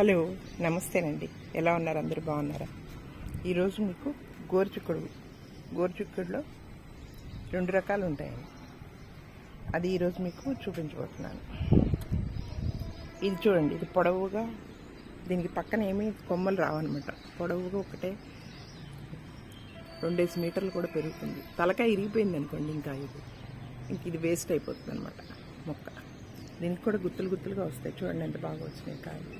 hello నమస్తేనండి ఎలా ఉన్నారు అందరూ బాగున్నారా ఈరోజు మీకు గోరుచిక్కుడు గోరుచిక్కుడులో రెండు రకాలు ఉంటాయండి అది ఈరోజు మీకు చూపించబోతున్నాను ఇది చూడండి ఇది పొడవుగా దీనికి పక్కన ఏమీ కొమ్మలు రావన్నమాట పొడవుగా ఒకటే రెండేసి మీటర్లు కూడా పెరుగుతుంది తలకాయ ఇరిగిపోయింది అనుకోండి ఇంకా ఇది ఇంక ఇది వేస్ట్ అయిపోతుంది అనమాట మొక్క దీనికి కూడా గుత్తులు గుత్తులుగా వస్తాయి చూడండి ఎంత బాగా వచ్చినాయి కాయలు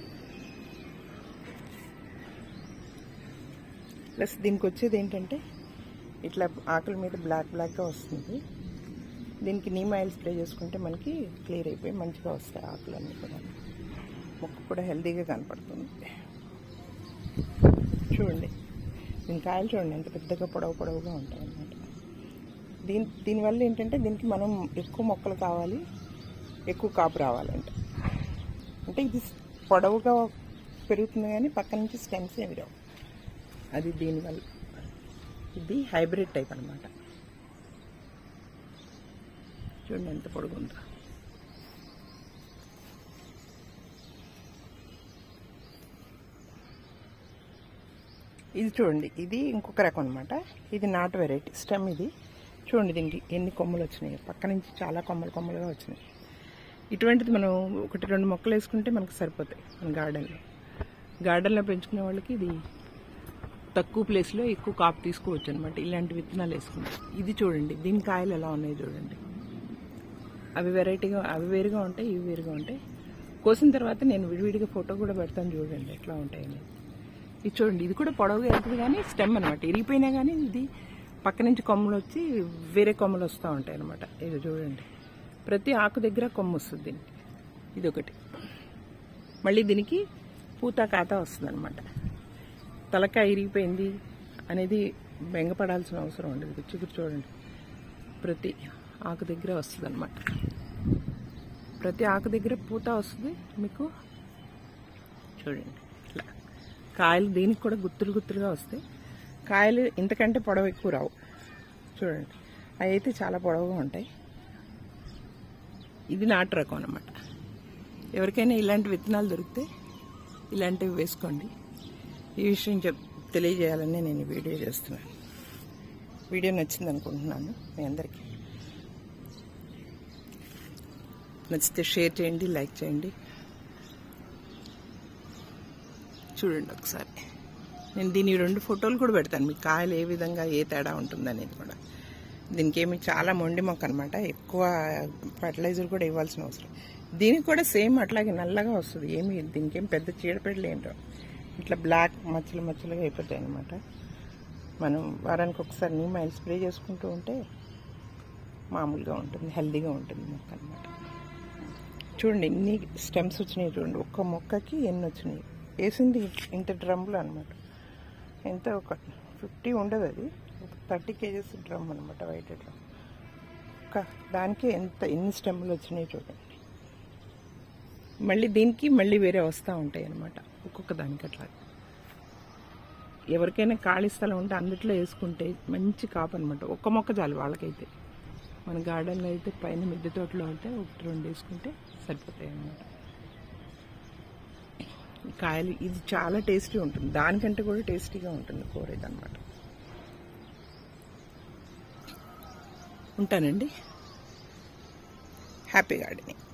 ప్లస్ దీనికి వచ్చేది ఏంటంటే ఇట్లా ఆకుల మీద బ్లాక్ బ్లాక్గా వస్తుంది దీనికి నీమ్ ఆయిల్ స్ప్రే చేసుకుంటే మనకి క్లియర్ అయిపోయి మంచిగా వస్తాయి ఆకులన్నీ కూడా మొక్క కూడా హెల్తీగా కనపడుతుంది చూడండి దీని కాయలు చూడండి ఎంత పెద్దగా పొడవు పొడవుగా ఉంటాయి అన్నమాట దీని దీనివల్ల ఏంటంటే దీనికి మనం ఎక్కువ మొక్కలు కావాలి ఎక్కువ కాపు రావాలంట అంటే ఇది పొడవుగా పెరుగుతుంది కానీ పక్క నుంచి స్టెమ్స్ ఏమి రావు అది దీనివల్ల ఇది హైబ్రిడ్ టైప్ అనమాట చూడండి ఎంత పొడుగుందో ఇది చూడండి ఇది ఇంకొక రకం అనమాట ఇది నాటు వెరైటీ స్టెమ్ ఇది చూడండి దీనికి ఎన్ని కొమ్మలు వచ్చినాయి పక్క నుంచి చాలా కొమ్మలు కొమ్మలుగా వచ్చినాయి ఇటువంటిది మనం ఒకటి రెండు మొక్కలు వేసుకుంటే మనకు సరిపోతాయి మన గార్డెన్లో గార్డెన్లో పెంచుకునే వాళ్ళకి ఇది తక్కువ ప్లేస్లో ఎక్కువ కాపు తీసుకోవచ్చు అనమాట ఇలాంటి విత్తనాలు వేసుకుంటే ఇది చూడండి దీని కాయలు ఎలా ఉన్నాయి చూడండి అవి వెరైటీగా అవి వేరుగా ఉంటాయి ఇవి వేరుగా ఉంటాయి కోసిన తర్వాత నేను విడివిడిగా ఫోటో కూడా పెడతాను చూడండి ఎట్లా ఉంటాయని ఇది చూడండి ఇది కూడా పొడవుగా వెళ్తుంది కానీ స్టెమ్ అనమాట ఇరిగిపోయినా కానీ ఇది పక్క నుంచి కొమ్మలు వచ్చి వేరే కొమ్మలు వస్తూ ఉంటాయి అనమాట ఇది చూడండి ప్రతి ఆకు దగ్గర కొమ్మ వస్తుంది దీనికి ఇది ఒకటి మళ్ళీ దీనికి పూత కాత వస్తుంది అనమాట తలకాయ ఇరిగిపోయింది అనేది బెంగపడాల్సిన అవసరం ఉండదు చిగురు చూడండి ప్రతి ఆకు దగ్గర వస్తుంది అనమాట ప్రతి ఆకు దగ్గర పూత వస్తుంది మీకు చూడండి ఇట్లా కాయలు దీనికి కూడా గుత్తులు గుత్తులుగా వస్తాయి కాయలు ఇంతకంటే పొడవు ఎక్కువ రావు చూడండి అవి అయితే చాలా పొడవుగా ఉంటాయి ఇది నాటు రకం అనమాట ఎవరికైనా ఇలాంటి విత్తనాలు దొరికితే ఇలాంటివి వేసుకోండి ఈ విషయం చెప్ తెలియజేయాలని నేను ఈ వీడియో చేస్తున్నాను వీడియో నచ్చింది అనుకుంటున్నాను మీ అందరికీ నచ్చితే షేర్ చేయండి లైక్ చేయండి చూడండి ఒకసారి నేను దీని రెండు ఫోటోలు కూడా పెడతాను మీకు కాయలు ఏ విధంగా ఏ తేడా ఉంటుందనేది కూడా దీనికి ఏమి చాలా మొండి మొక్క అనమాట ఎక్కువ ఫర్టిలైజర్ కూడా ఇవ్వాల్సిన అవసరం దీనికి కూడా సేమ్ అట్లాగే నల్లగా వస్తుంది ఏమి దీనికి ఏం పెద్ద చీడపెడలు ఏంటో ఇట్లా బ్లాక్ మచ్చలు మచ్చలుగా అయిపోతాయి అనమాట మనం వారానికి ఒకసారి నీమ్ ఆయిల్ స్ప్రే చేసుకుంటూ ఉంటే మామూలుగా ఉంటుంది హెల్తీగా ఉంటుంది మొక్క అనమాట చూడండి ఎన్ని స్టెమ్స్ వచ్చినాయి చూడండి ఒక్క మొక్కకి ఎన్ని వచ్చినాయి వేసింది ఇంత డ్రమ్లో అనమాట ఎంత ఒక ఫిఫ్టీ ఉండదు అది ఒక థర్టీ కేజెస్ డ్రమ్ అనమాట వైట్ డ్రమ్ ఒక దానికి ఎంత ఎన్ని స్టెమ్లు వచ్చినాయి చూడండి మళ్ళీ దీనికి మళ్ళీ వేరే వస్తూ ఉంటాయి అనమాట ఒక్కొక్క దానికి అట్లా ఎవరికైనా ఖాళీ స్థలం ఉంటే అందుట్లో వేసుకుంటే మంచి కాపు అనమాట ఒక్క మొక్క చాలు వాళ్ళకైతే మన గార్డెన్లో అయితే పైన మిద్దె తోటలో అయితే ఒకటి రెండు వేసుకుంటే సరిపోతాయి అన్నమాట కాయలు ఇది చాలా టేస్టీ ఉంటుంది దానికంటే కూడా టేస్టీగా ఉంటుంది కూర ఇదనమాట ఉంటానండి హ్యాపీ గార్డెనింగ్